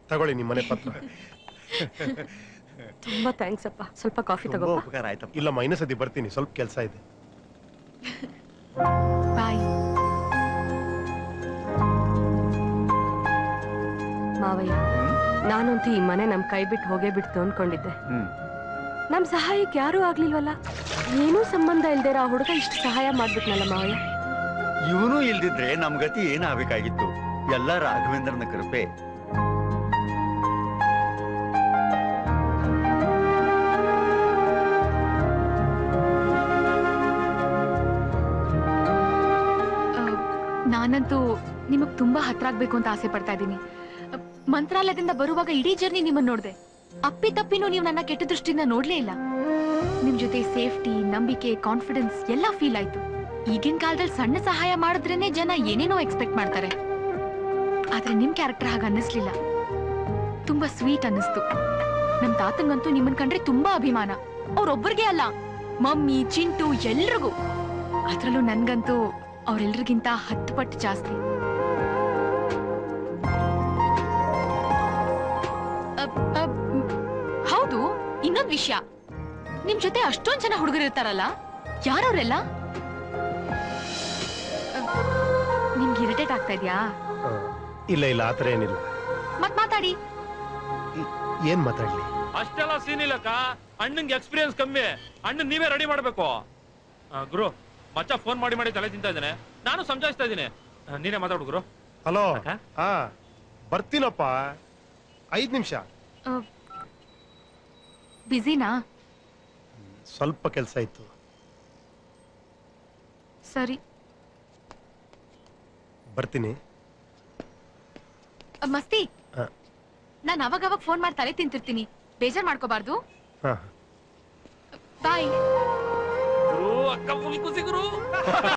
ತಗೊಳ್ಳಿ ನಿಮ್ಮ ಮನೆ ಪತ್ರ ತುಂಬಾ ಥ್ಯಾಂಕ್ಸ್ ಅಪ್ಪ ಸ್ವಲ್ಪ ಕಾಫಿ ತುಂಬಾ ತಗೋಪ್ಪ ಉಪಕಾರ ಆಯ್ತಪ್ಪ ಇಲ್ಲ ಮೈನಸ್ ಸತಿ ಬರ್ತೀನಿ ಸ್ವಲ್ಪ ಕೆಲಸ ಇದೆ ಬಾಯ್ ಮಾವಯ್ಯ ನಾನಂತೂ ಈ ಮನೆ ನಮ್ ಕೈ ಬಿಟ್ಟು ಹೋಗೇ ಬಿಡ್ತು ಅನ್ಕೊಂಡಿದ್ದೆ ಹ್ಮ್ ನಮ್ ಸಹಾಯಕ್ಕೆ ಯಾರೂ ಆಗ್ಲಿಲ್ವಲ್ಲ ಏನೂ ಸಂಬಂಧ ಇಲ್ದೇರ ಆ ಹುಡುಗ ಇಷ್ಟು ಸಹಾಯ ಮಾಡ್ಬಿಟ್ನಲ್ಲ ಮಾವಯ್ಯ ಇವನು ಇಲ್ದಿದ್ರೆ ನಮ್ ಗತಿ ಏನಾಗಬೇಕಾಗಿತ್ತು ಎಲ್ಲ ರಾಘವೇಂದ್ರನ ಕೃಪೆ ಆ, ನಾನಂತೂ ನಿಮಗ್ ತುಂಬಾ ಹತ್ರ ಆಗ್ಬೇಕು ಅಂತ ಆಸೆ ಪಡ್ತಾ ಇದ್ದೀನಿ ಅ, ಮಂತ್ರಾಲಯದಿಂದ ಬರುವಾಗ ಇಡೀ ಜರ್ನಿ ನಿಮ್ಮನ್ನ ನೋಡ್ದೆ ಅಪ್ಪಿ ತಪ್ಪಿನೂ ನೀವು ನನ್ನ ಕೆಟ್ಟ ದೃಷ್ಟಿಯಿಂದ ನೋಡ್ಲೇ ಇಲ್ಲ ನಿಮ್ ಜೊತೆ ಸೇಫ್ಟಿ ನಂಬಿಕೆ ಕಾನ್ಫಿಡೆನ್ಸ್ ಎಲ್ಲ ಫೀಲ್ ಆಯ್ತು ಈಗಿನ ಕಾಲದಲ್ಲಿ ಸಣ್ಣ ಸಹಾಯ ಮಾಡಿದ್ರೇನೆ ಜನ ಏನೇನೋ ಎಕ್ಸ್ಪೆಕ್ಟ್ ಮಾಡ್ತಾರೆ ಆದ್ರೆ ನಿಮ್ ಕ್ಯಾರೆಕ್ಟರ್ ಹಾಗೆ ಅನ್ನಿಸ್ಲಿಲ್ಲ ತುಂಬಾ ಸ್ವೀಟ್ ಅನ್ನಿಸ್ತು ನಮ್ ತಾತಂಗಂತೂ ನಿಮ್ಮನ್ ಕಂಡ್ರೆ ತುಂಬಾ ಅಭಿಮಾನ ಅವ್ರೊಬ್ಬರಿಗೆ ಅಲ್ಲ ಮಮ್ಮಿ ಚಿಂಟು ಎಲ್ರಿಗೂ ಅದ್ರಲ್ಲೂ ನನ್ಗಂತೂ ಅವ್ರೆಲ್ರಿಗಿಂತ ಹತ್ತು ಪಟ್ಟು ಜಾಸ್ತಿ ಅಬ್- ಅಬ್- ಮ್, ಹೌದು ಇನ್ನೊಂದ್ ವಿಷಯ ನಿಮ್ ಜೊತೆ ಅಷ್ಟೊಂದ್ ಜನ ಹುಡುಗರು ಇರ್ತಾರಲ್ಲ ಯಾರವ್ರೆಲ್ಲ ಅಬ್, ನಿಮ್ಗೆ ಇರಿಟೇಟ್ ಆಗ್ತಾ ಇದ್ಯಾ ಆ, ಇಲ್ಲ ಇಲ್ಲ ಆತರ ಏನಿಲ್ಲ ಮತ್ ಮಾತಾಡಿ ಏನ್ ಮಾತಾಡ್ಲಿ ಅಷ್ಟೆಲ್ಲ ಸೀನ್ ಇಲ್ಲಕ್ಕ ಅಣ್ಣಂಗೆ ಎಕ್ಸ್ಪೀರಿಯನ್ಸ್ ಕಮ್ಮಿ ಅಣ್ಣನ್ ನೀವೇ ರೆಡಿ ಮಾಡ್ಬೇಕು ಆ, ಗುರು ಮಚ್ಚ ಫೋನ್ ಮಾಡಿ ಮಾಡಿ ತಲೆ ತಿಂತಾ ಇದ್ದಾನೆ ನಾನು ಸಮಜಾಯಿಸ್ತಾ ಇದ್ದೀನಿ ಆ, ನೀನೇ ಮಾತಾಡು ಗುರು ಹಲೋ ಅಕ್ಕ? ಹಾ ಬರ್ತೀನಪ್ಪ ಐದ್ ನಿಮಿಷ ಬ್ಯುಸಿನಾ ಸ್ವಲ್ಪ ಕೆಲಸ ಇತ್ತು ಸರಿ ಬರ್ತೀನಿ ಅ, ಮಸ್ತಿ ಹಾ. ನಾನ್ ಅವಾಗ ಅವಾಗ ಫೋನ್ ಮಾಡಿ ತಲೆ ತಿಂತಿರ್ತೀನಿ ಬೇಜಾರ್ ಮಾಡ್ಕೋಬಾರ್ದು ಹಾ ಬಾಯ್ ಗುರು ಅಕ್ಕ ಫುಲ್ ಖುಷಿ ಗುರು